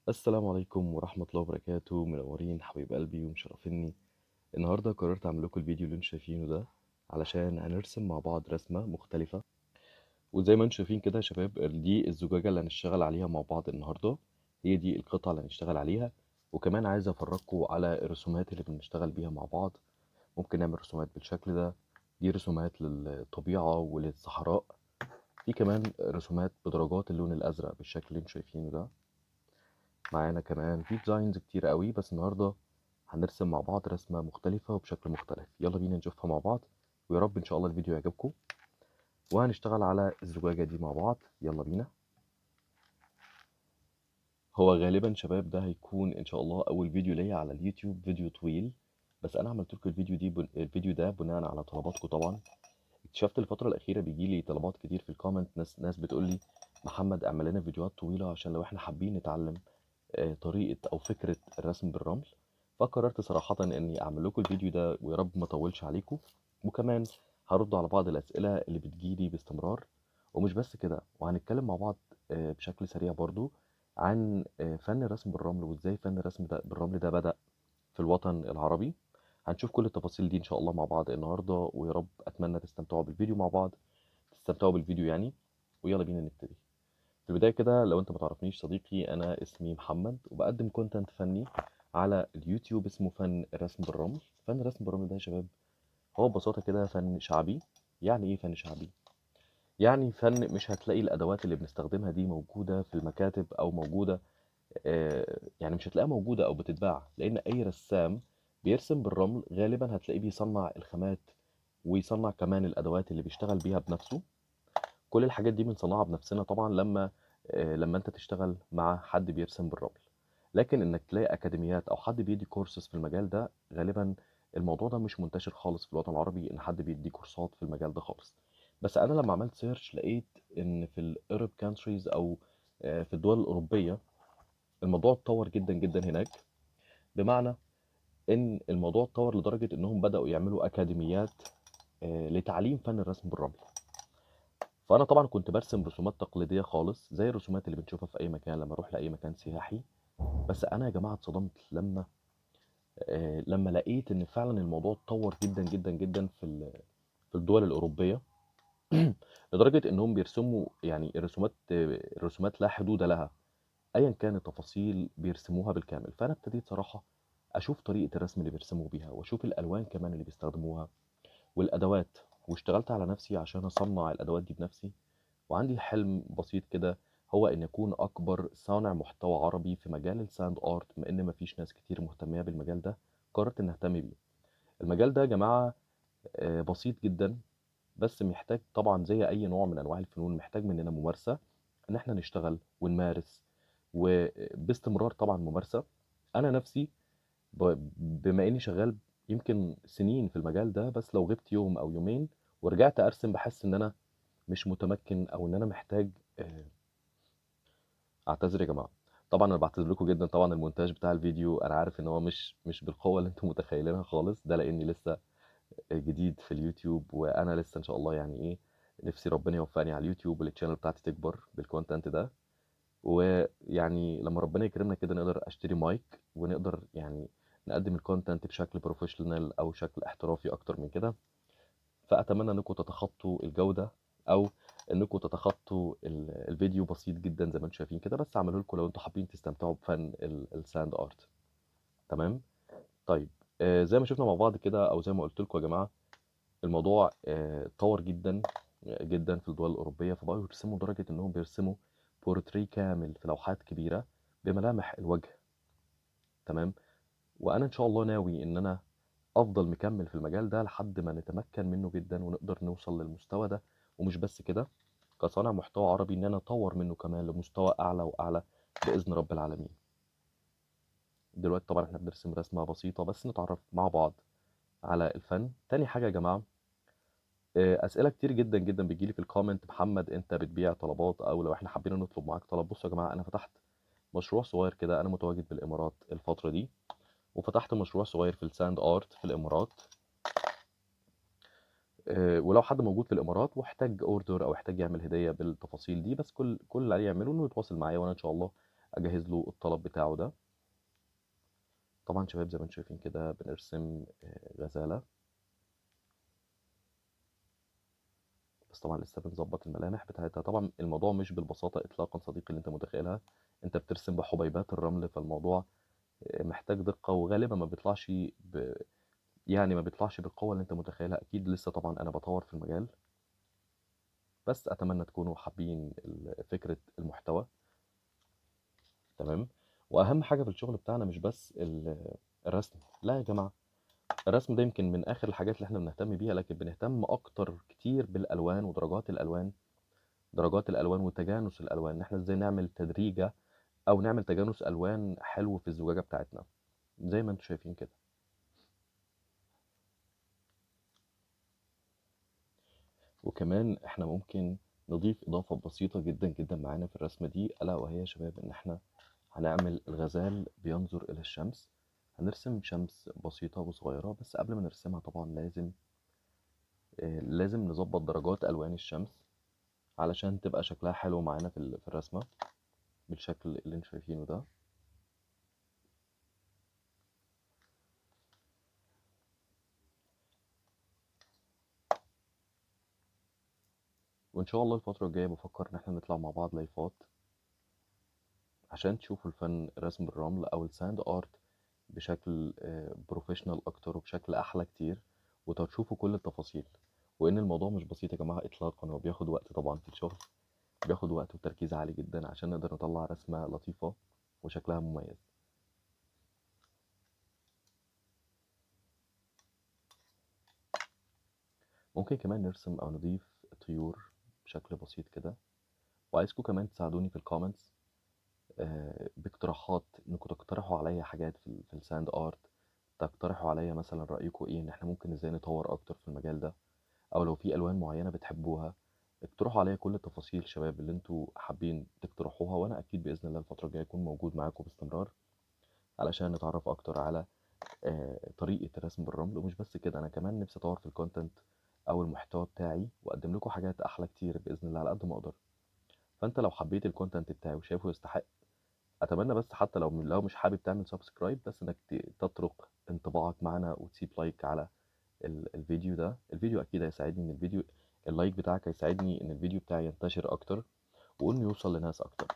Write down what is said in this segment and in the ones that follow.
السلام عليكم ورحمة الله وبركاته منورين حبيب قلبي ومشرفيني النهاردة قررت أعمل لكم الفيديو اللي انتوا شايفينه ده علشان هنرسم مع بعض رسمة مختلفة وزي ما انتوا شايفين كده يا شباب دي الزجاجة اللي هنشتغل عليها مع بعض النهاردة هي دي القطعة اللي هنشتغل عليها وكمان عايز أفرجكم على الرسومات اللي بنشتغل بيها مع بعض ممكن نعمل رسومات بالشكل ده دي رسومات للطبيعة وللصحراء في كمان رسومات بدرجات اللون الأزرق بالشكل اللي انتوا شايفينه ده معانا كمان في ديزاينز كتير قوي بس النهارده هنرسم مع بعض رسمة مختلفة وبشكل مختلف يلا بينا نشوفها مع بعض ويا رب ان شاء الله الفيديو يعجبكم وهنشتغل على الزجاجة دي مع بعض يلا بينا هو غالبا شباب ده هيكون ان شاء الله اول فيديو ليا على اليوتيوب فيديو طويل بس انا عملت لكم الفيديو دي بن... الفيديو ده بناء على طلباتكم طبعا اكتشفت الفترة الأخيرة بيجي لي طلبات كتير في الكومنت ناس ناس بتقول لي محمد اعمل لنا فيديوهات طويلة عشان لو احنا حابين نتعلم طريقة أو فكرة الرسم بالرمل فقررت صراحة إني أعمل لكم الفيديو ده ويا رب ما أطولش عليكم وكمان هرد على بعض الأسئلة اللي بتجيلي باستمرار ومش بس كده وهنتكلم مع بعض بشكل سريع برضو عن فن الرسم بالرمل وإزاي فن الرسم ده بالرمل ده بدأ في الوطن العربي هنشوف كل التفاصيل دي إن شاء الله مع بعض النهاردة ويا رب أتمنى تستمتعوا بالفيديو مع بعض تستمتعوا بالفيديو يعني ويلا بينا نبتدي في البداية كده لو انت متعرفنيش صديقي انا اسمي محمد وبقدم كونتنت فني على اليوتيوب اسمه فن الرسم بالرمل فن الرسم بالرمل ده يا شباب هو ببساطة كده فن شعبي يعني ايه فن شعبي يعني فن مش هتلاقي الادوات اللي بنستخدمها دي موجودة في المكاتب او موجودة آه يعني مش هتلاقيها موجودة او بتتباع لان اي رسام بيرسم بالرمل غالبا هتلاقيه بيصنع الخامات ويصنع كمان الادوات اللي بيشتغل بيها بنفسه كل الحاجات دي بنصنعها بنفسنا طبعا لما لما انت تشتغل مع حد بيرسم بالرمل لكن انك تلاقي اكاديميات او حد بيدي كورسز في المجال ده غالبا الموضوع ده مش منتشر خالص في الوطن العربي ان حد بيدي كورسات في المجال ده خالص بس انا لما عملت سيرش لقيت ان في الاوروب كانتريز او في الدول الاوروبيه الموضوع اتطور جدا جدا هناك بمعنى ان الموضوع اتطور لدرجه انهم بداوا يعملوا اكاديميات لتعليم فن الرسم بالرمل فانا طبعا كنت برسم رسومات تقليديه خالص زي الرسومات اللي بنشوفها في اي مكان لما اروح لاي مكان سياحي بس انا يا جماعه اتصدمت لما آه لما لقيت ان فعلا الموضوع اتطور جدا جدا جدا في في الدول الاوروبيه لدرجه انهم بيرسموا يعني الرسومات الرسومات لا حدود لها ايا كان التفاصيل بيرسموها بالكامل فانا ابتديت صراحه اشوف طريقه الرسم اللي بيرسموا بيها واشوف الالوان كمان اللي بيستخدموها والادوات واشتغلت على نفسي عشان اصنع الادوات دي بنفسي وعندي حلم بسيط كده هو ان اكون اكبر صانع محتوى عربي في مجال الساند ارت بما ان مفيش ناس كتير مهتميه بالمجال ده قررت ان اهتم بيه المجال ده يا جماعه بسيط جدا بس محتاج طبعا زي اي نوع من انواع الفنون محتاج مننا ممارسه ان احنا نشتغل ونمارس وباستمرار طبعا ممارسه انا نفسي بما اني شغال يمكن سنين في المجال ده بس لو غبت يوم او يومين ورجعت ارسم بحس ان انا مش متمكن او ان انا محتاج اعتذر يا جماعه طبعا انا بعتذر لكم جدا طبعا المونتاج بتاع الفيديو انا عارف ان هو مش مش بالقوه اللي انتم متخيلينها خالص ده لاني لسه جديد في اليوتيوب وانا لسه ان شاء الله يعني ايه نفسي ربنا يوفقني على اليوتيوب والتشانل بتاعتي تكبر بالكونتنت ده ويعني لما ربنا يكرمنا كده نقدر اشتري مايك ونقدر يعني نقدم الكونتنت بشكل بروفيشنال او شكل احترافي اكتر من كده فاتمنى انكم تتخطوا الجوده او انكم تتخطوا الفيديو بسيط جدا زي ما انتم شايفين كده بس اعمله لكم لو انتم حابين تستمتعوا بفن الساند ارت تمام طيب آه زي ما شفنا مع بعض كده او زي ما قلت لكم يا جماعه الموضوع اتطور آه جدا جدا في الدول الاوروبيه فبقوا يرسموا لدرجه انهم بيرسموا بورتري كامل في لوحات كبيره بملامح الوجه تمام وانا ان شاء الله ناوي ان انا افضل مكمل في المجال ده لحد ما نتمكن منه جدا ونقدر نوصل للمستوى ده ومش بس كده كصانع محتوى عربي ان انا اطور منه كمان لمستوى اعلى واعلى باذن رب العالمين دلوقتي طبعا احنا بنرسم رسمه بسيطه بس نتعرف مع بعض على الفن تاني حاجه يا جماعه اسئله كتير جدا جدا بتجيلي في الكومنت محمد انت بتبيع طلبات او لو احنا حابين نطلب معاك طلب بصوا يا جماعه انا فتحت مشروع صغير كده انا متواجد بالامارات الفتره دي وفتحت مشروع صغير في الساند ارت في الامارات آه، ولو حد موجود في الامارات واحتاج اوردر او احتاج يعمل هديه بالتفاصيل دي بس كل كل اللي عليه يعمله انه يتواصل معايا وانا ان شاء الله اجهز له الطلب بتاعه ده طبعا شباب زي ما انتم شايفين كده بنرسم آه، غزالة بس طبعا لسه بنظبط الملامح بتاعتها طبعا الموضوع مش بالبساطة اطلاقا صديقي اللي انت متخيلها انت بترسم بحبيبات الرمل فالموضوع آه، محتاج دقة وغالبا ما بيطلعش ب... يعني ما بيطلعش بالقوة اللي انت متخيلها اكيد لسه طبعا انا بطور في المجال بس اتمنى تكونوا حابين ال- فكرة المحتوى تمام واهم حاجة في الشغل بتاعنا مش بس ال- الرسم لا يا جماعة الرسم ده يمكن من اخر الحاجات اللي احنا بنهتم بيها لكن بنهتم اكتر كتير بالالوان ودرجات الالوان درجات الالوان وتجانس الالوان ان احنا ازاي نعمل تدريجة او نعمل تجانس الوان حلو في الزجاجة بتاعتنا زي ما انتم شايفين كده وكمان احنا ممكن نضيف اضافة بسيطة جدا جدا معانا في الرسمة دي الا وهي يا شباب ان احنا هنعمل الغزال بينظر الى الشمس هنرسم شمس بسيطة وصغيرة بس قبل ما نرسمها طبعا لازم آه، لازم نظبط درجات الوان الشمس علشان تبقى شكلها حلو معانا في ال- في الرسمة بالشكل اللي انتوا شايفينه ده وان شاء الله الفترة الجاية بفكر ان احنا نطلع مع بعض لايفات عشان تشوفوا الفن رسم الرمل او الساند ارت بشكل بروفيشنال اكتر وبشكل احلى كتير وتشوفوا كل التفاصيل وان الموضوع مش بسيط يا جماعة اطلاقا هو بياخد وقت طبعا في الشغل بياخد وقت وتركيز عالي جدا عشان نقدر نطلع رسمة لطيفة وشكلها مميز ممكن كمان نرسم او نضيف طيور بشكل بسيط كده وعايزكم كمان تساعدوني في الكومنتس آه، باقتراحات انكم تقترحوا عليا حاجات في, ال- في الساند ارت تقترحوا عليا مثلا رأيكم ايه ان احنا ممكن ازاي نطور اكتر في المجال ده او لو في الوان معينة بتحبوها اقترحوا عليا كل التفاصيل شباب اللي انتوا حابين تقترحوها وانا اكيد باذن الله الفترة الجاية اكون موجود معاكم باستمرار علشان نتعرف اكتر على آه، طريقة الرسم بالرمل ومش بس كده انا كمان نفسي اطور في الكونتنت او المحتوى بتاعي واقدم لكم حاجات احلى كتير باذن الله على قد ما اقدر فانت لو حبيت الكونتنت بتاعي وشايفه يستحق اتمنى بس حتى لو لو مش حابب تعمل سبسكرايب بس انك ت- تطرق انطباعك معنا وتسيب لايك على ال- الفيديو ده الفيديو اكيد هيساعدني ان الفيديو اللايك بتاعك هيساعدني ان الفيديو بتاعي ينتشر اكتر وانه يوصل لناس اكتر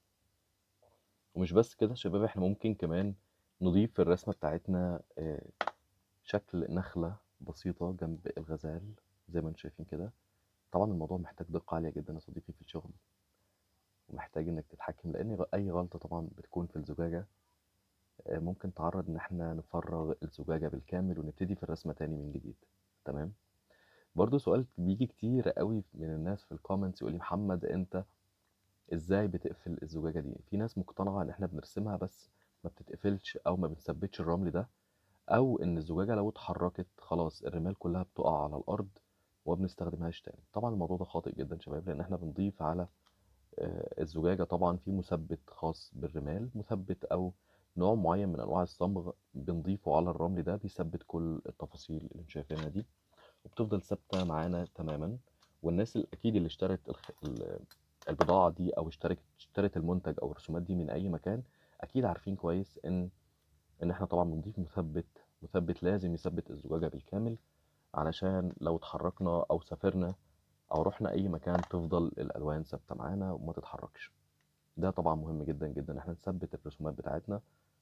ومش بس كده شباب احنا ممكن كمان نضيف في الرسمة بتاعتنا آه، شكل نخلة بسيطة جنب الغزال زي ما انتم شايفين كده طبعا الموضوع محتاج دقة عالية جدا يا صديقي في الشغل ومحتاج انك تتحكم لان غ- اي غلطة طبعا بتكون في الزجاجة آه، ممكن تعرض ان احنا نفرغ الزجاجة بالكامل ونبتدي في الرسمة تاني من جديد تمام برضو سؤال بيجي كتير قوي من الناس في الكومنتس يقول لي محمد انت ازاي بتقفل الزجاجة دي في ناس مقتنعة ان احنا بنرسمها بس ما بتتقفلش او ما بنثبتش الرمل ده او ان الزجاجة لو اتحركت خلاص الرمال كلها بتقع على الارض وما بنستخدمهاش تاني طبعا الموضوع ده خاطئ جدا شباب لان احنا بنضيف على آه، الزجاجة طبعا في مثبت خاص بالرمال مثبت أو نوع معين من أنواع الصمغ بنضيفه على الرمل ده بيثبت كل التفاصيل اللي انتوا شايفينها دي وبتفضل ثابتة معانا تماما والناس الأكيد اللي اشترت الخ- ال- البضاعة دي أو اشترت اشترت المنتج أو الرسومات دي من أي مكان أكيد عارفين كويس إن إن إحنا طبعا بنضيف مثبت مثبت لازم يثبت الزجاجة بالكامل علشان لو اتحركنا أو سافرنا أو رحنا أي مكان تفضل الألوان ثابتة معانا وما تتحركش ده طبعا مهم جدا جدا ان احنا نثبت الرسومات بتاعتنا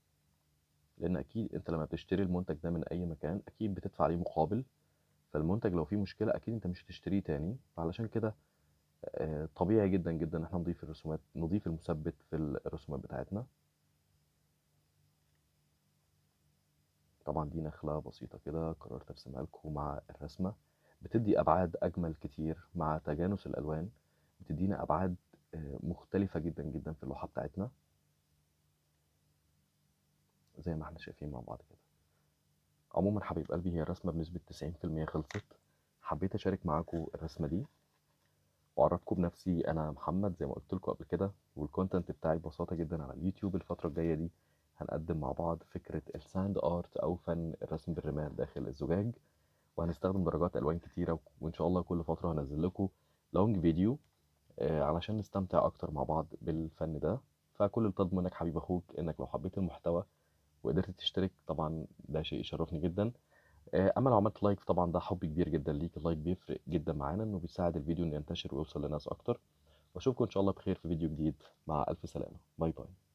لان اكيد انت لما بتشتري المنتج ده من اي مكان اكيد بتدفع عليه مقابل فالمنتج لو فيه مشكلة اكيد انت مش هتشتريه تاني فعلشان كده آه، طبيعي جدا جدا ان احنا نضيف الرسومات نضيف المثبت في الرسومات بتاعتنا طبعا دي نخلة بسيطة كده قررت ارسمها لكم مع الرسمة بتدي ابعاد اجمل كتير مع تجانس الالوان بتدينا ابعاد آه، مختلفة جدا جدا في اللوحة بتاعتنا زي ما احنا شايفين مع بعض كده عموما حبيب قلبي هي الرسمة بنسبة 90% خلصت حبيت أشارك معاكم الرسمة دي وأعرفكم بنفسي أنا محمد زي ما قلت لكم قبل كده والكونتنت بتاعي ببساطة جدا على اليوتيوب الفترة الجاية دي هنقدم مع بعض فكرة الساند آرت أو فن الرسم بالرمال داخل الزجاج وهنستخدم درجات ألوان كتيرة وإن شاء الله كل فترة هنزل لكم لونج فيديو آه، علشان نستمتع أكتر مع بعض بالفن ده فكل اللي طالبه منك حبيب اخوك انك لو حبيت المحتوى وقدرت تشترك طبعا ده شيء يشرفني جدا آه، اما لو عملت لايك طبعا ده حب كبير جدا ليك اللايك بيفرق جدا معانا انه بيساعد الفيديو انه ينتشر ويوصل لناس اكتر واشوفكم ان شاء الله بخير في فيديو جديد مع الف سلامه باي باي